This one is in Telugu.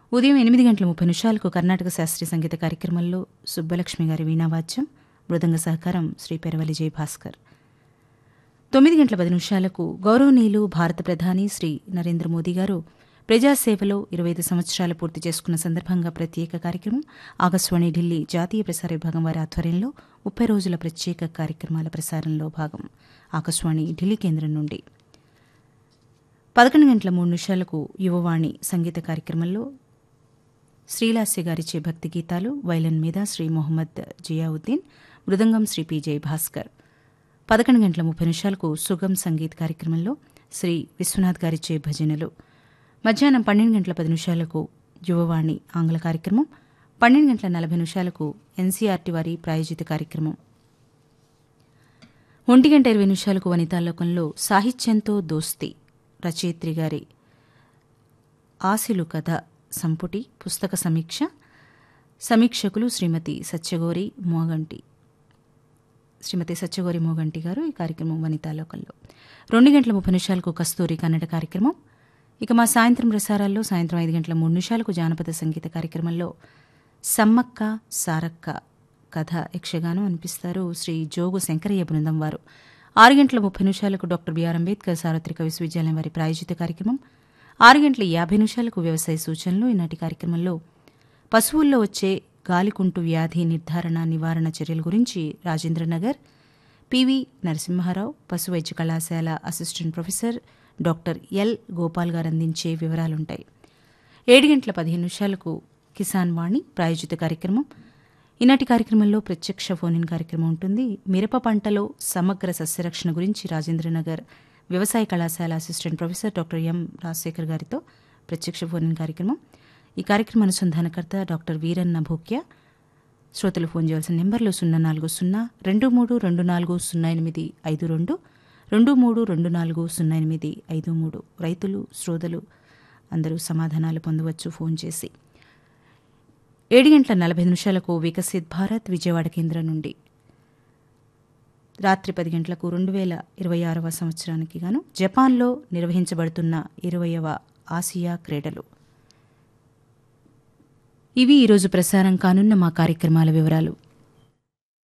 ఉదయం ఎనిమిది గంటల ముప్పై నిమిషాలకు కర్ణాటక శాస్త్రీయ సంగీత కార్యక్రమంలో సుబ్బలక్ష్మి గారి వీణావాద్యం మృదంగ సహకారం శ్రీ పెరవలి జయభాస్కర్ తొమ్మిది గంటల పది నిమిషాలకు గౌరవనీయులు భారత ప్రధాని శ్రీ నరేంద్ర మోదీ గారు ప్రజాసేవలో ఇరవై ఐదు సంవత్సరాలు పూర్తి చేసుకున్న సందర్భంగా ప్రత్యేక కార్యక్రమం ఆకాశవాణి ఢిల్లీ జాతీయ ప్రసార విభాగం వారి ఆధ్వర్యంలో ముప్పై రోజుల ప్రత్యేక కార్యక్రమాల ప్రసారంలో భాగం ఆకాశవాణి ఢిల్లీ కేంద్రం నుండి పదకొండు గంటల మూడు నిమిషాలకు యువవాణి సంగీత కార్యక్రమంలో శ్రీలాస్య గారిచే భక్తి గీతాలు వైలన్ మీద శ్రీ మొహమ్మద్ జియావుద్దీన్ మృదంగం శ్రీ పి జై భాస్కర్ పదకొండు గంటల ముప్పై నిమిషాలకు సుగం సంగీత్ కార్యక్రమంలో శ్రీ విశ్వనాథ్ గారిచే భజనలు మధ్యాహ్నం పన్నెండు గంటల పది నిమిషాలకు యువవాణి ఆంగ్ల కార్యక్రమం పన్నెండు గంటల నలభై నిమిషాలకు ఎన్సీఆర్టీ వారి ప్రాయోజిత కార్యక్రమం ఒంటి గంట ఇరవై నిమిషాలకు వనితాలోకంలో సాహిత్యంతో దోస్తి రచయిత్రి గారి ఆశిలు కథ సంపుటి పుస్తక సమీక్ష సమీక్షకులు శ్రీమతి సత్యగోరి మోగంటి శ్రీమతి సత్యగోరి మోగంటి గారు ఈ కార్యక్రమం వనితాలోకంలో రెండు గంటల ముప్పై నిమిషాలకు కస్తూరి కన్నడ కార్యక్రమం ఇక మా సాయంత్రం ప్రసారాల్లో సాయంత్రం ఐదు గంటల మూడు నిమిషాలకు జానపద సంగీత కార్యక్రమంలో సమ్మక్క సారక్క కథ యక్షగానం అనిపిస్తారు శ్రీ జోగు శంకరయ్య బృందం వారు ఆరు గంటల ముప్పై నిమిషాలకు డాక్టర్ బిఆర్ అంబేద్కర్ సార్వత్రిక విశ్వవిద్యాలయం వారి ప్రాయోజిత కార్యక్రమం ఆరు గంటల యాభై నిమిషాలకు వ్యవసాయ సూచనలు ఈనాటి కార్యక్రమంలో పశువుల్లో వచ్చే గాలికుంటు వ్యాధి నిర్ధారణ నివారణ చర్యల గురించి రాజేంద్రనగర్ పివి నరసింహారావు పశు వైద్య కళాశాల assistant professor doctor L Gopal garu అందించే వివరాలుంటాయి ఏడు గంటల పదిహేను నిమిషాలకు కిసాన్ వాణి ప్రాయోజిత కార్యక్రమం ఈనాటి కార్యక్రమంలో ప్రత్యక్ష ఫోన్ ఇన్ కార్యక్రమం ఉంటుంది మిరప పంటలో సమగ్ర సస్యరక్షణ గురించి రాజేంద్రనగర్ వ్యవసాయ కళాశాల assistant professor doctor M Rajasekhar గారితో ప్రత్యక్ష ఫోన్ ఇన్ కార్యక్రమం ఈ కార్యక్రమ అనుసంధానకర్త డాక్టర్ వీరన్న భూక్య శ్రోతలు ఫోన్ చేయాల్సిన నెంబర్లు సున్నా నాలుగు సున్నా రెండు మూడు రెండు నాలుగు సున్నా ఎనిమిది ఐదు రెండు రెండు మూడు రెండు నాలుగు సున్నా ఎనిమిది ఐదు మూడు రైతులు శ్రోతలు అందరూ సమాధానాలు పొందవచ్చు ఫోన్ చేసి ఏడు గంటల నలభై నిమిషాలకు వికసిత్ భారత్ విజయవాడ కేంద్రం నుండి రాత్రి పది గంటలకు రెండు వేల ఇరవై ఆరవ సంవత్సరానికి గాను జపాన్లో నిర్వహించబడుతున్న ఇరవయవ ఆసియా క్రీడలు ఇవి ఈరోజు ప్రసారం కానున్న మా కార్యక్రమాల వివరాలు